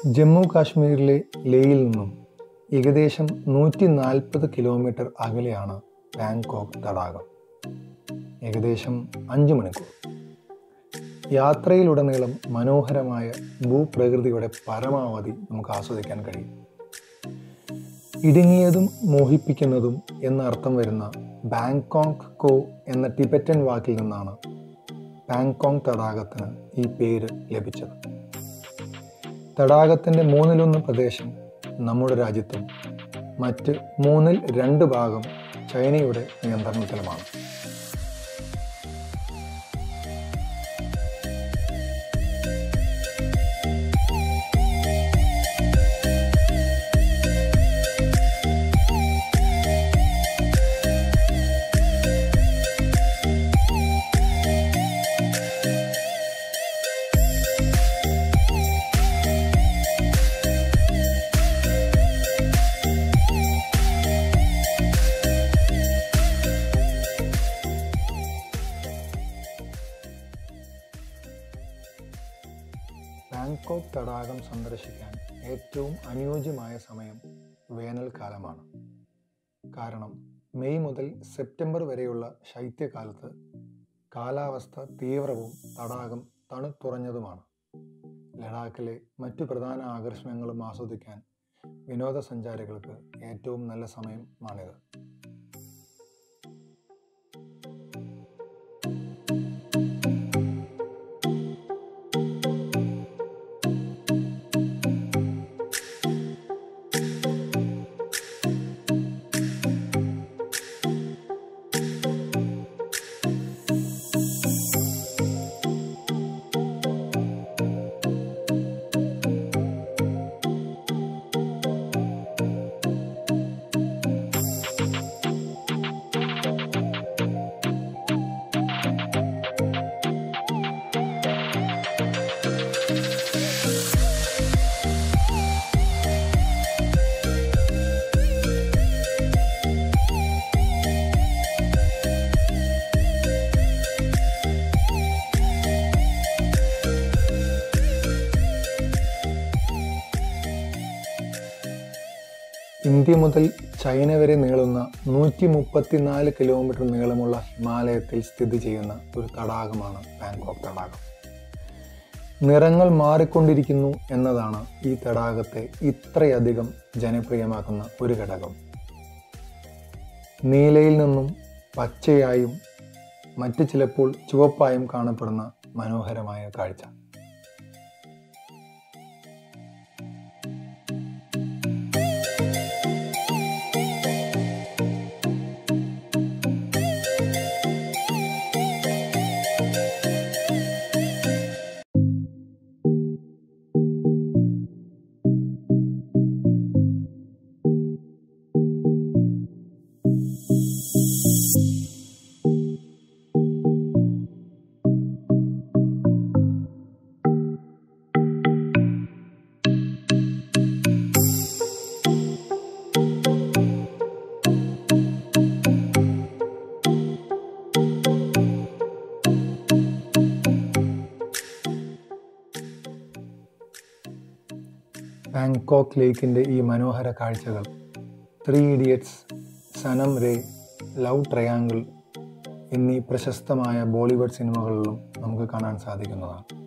ജമ്മു കാശ്മീരിലെ ലേയിൽ നിന്നും ഏകദേശം നൂറ്റി നാൽപ്പത് കിലോമീറ്റർ അകലെയാണ് ബാങ്കോക്ക് തടാകം ഏകദേശം അഞ്ച് മണിക്കൂർ യാത്രയിലുടനീളം മനോഹരമായ ഭൂപ്രകൃതിയുടെ പരമാവധി നമുക്ക് ആസ്വദിക്കാൻ കഴിയും ഇടുങ്ങിയതും മോഹിപ്പിക്കുന്നതും എന്ന അർത്ഥം വരുന്ന ബാങ്കോക്ക് കോ എന്ന ടിബറ്റൻ വാക്കിൽ നിന്നാണ് ബാങ്കോങ് തടാകത്തിന് ഈ പേര് ലഭിച്ചത് തടാകത്തിൻ്റെ മൂന്നിലൊന്ന് പ്രദേശം നമ്മുടെ രാജ്യത്തും മറ്റ് മൂന്നിൽ രണ്ട് ഭാഗം ചൈനയുടെ നിയന്ത്രണത്തിലുമാണ് ബാങ്കോക്ക് തടാകം സന്ദർശിക്കാൻ ഏറ്റവും അനുയോജ്യമായ സമയം വേനൽക്കാലമാണ് കാരണം മെയ് മുതൽ സെപ്റ്റംബർ വരെയുള്ള ശൈത്യകാലത്ത് കാലാവസ്ഥ തീവ്രവും തടാകം തണുത്തുറഞ്ഞതുമാണ് ലഡാക്കിലെ മറ്റു പ്രധാന ആകർഷണങ്ങളും ആസ്വദിക്കാൻ വിനോദസഞ്ചാരികൾക്ക് ഏറ്റവും നല്ല സമയമാണിത് ഇന്ത്യ മുതൽ ചൈന വരെ നീളുന്ന നൂറ്റി മുപ്പത്തിനാല് കിലോമീറ്റർ നീളമുള്ള ഹിമാലയത്തിൽ സ്ഥിതി ചെയ്യുന്ന ഒരു തടാകമാണ് ബാങ്കോക്ക് തടാകം നിറങ്ങൾ മാറിക്കൊണ്ടിരിക്കുന്നു എന്നതാണ് ഈ തടാകത്തെ ഇത്രയധികം ജനപ്രിയമാക്കുന്ന ഒരു ഘടകം നീലയിൽ നിന്നും പച്ചയായും മറ്റ് ചിലപ്പോൾ ചുവപ്പായും കാണപ്പെടുന്ന മനോഹരമായ കാഴ്ച ബാങ്കോക്ക് ലേക്കിൻ്റെ ഈ മനോഹര കാഴ്ചകൾ three idiots Sanam Re love triangle എന്നീ പ്രശസ്തമായ ബോളിവുഡ് സിനിമകളിലും നമുക്ക് കാണാൻ സാധിക്കുന്നതാണ്